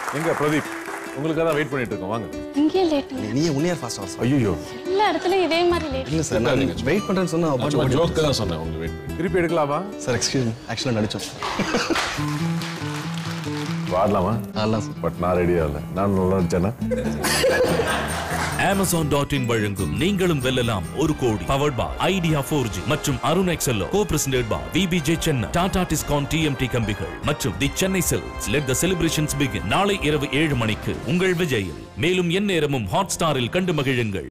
எங்க பிரதீப் உங்களுக்காக தான் வெயிட் பண்ணிட்டு இருக்கோம் வாங்க இங்கே லேட் நீ உன்னையா ஃபாஸ்ட் ஆகும் ஐயோ எல்லா இடத்துலயும் இதே மாதிரி லேட் இல்லை சார் நான் வெயிட் பண்ணுறேன்னு சொன்னா சும்மா ஜோக்கு தான் சொன்னேன் உங்களுக்கு வெயிட் பண்ணி திருப்பி எடுக்கலாமா சார் எக்ஸ்கியூஸ் ஆக்சுவலாக நடிச்சோம் வாடலாமா அதெல்லாம் சார் பட் நான் ரெடியா இல்லை நான் நல்லா இருந்துச்சேன்னா அமேசான் டாட் இன் வழங்கும் நீங்களும் வெல்லலாம் ஒரு கோடி powered by Idea four G மற்றும் அருண் எக்ஸலோ கோ presented by VBJ Chennai Tata discount TMT கம்பிகள் மற்றும் the Chennai Silks let the celebrations begin நாளை இரவு ஏழு மணிக்கு உங்கள் விஜயில் மேலும் எந்நேரமும் ஹாட் ஸ்டாரில் கண்டு மகிழுங்கள்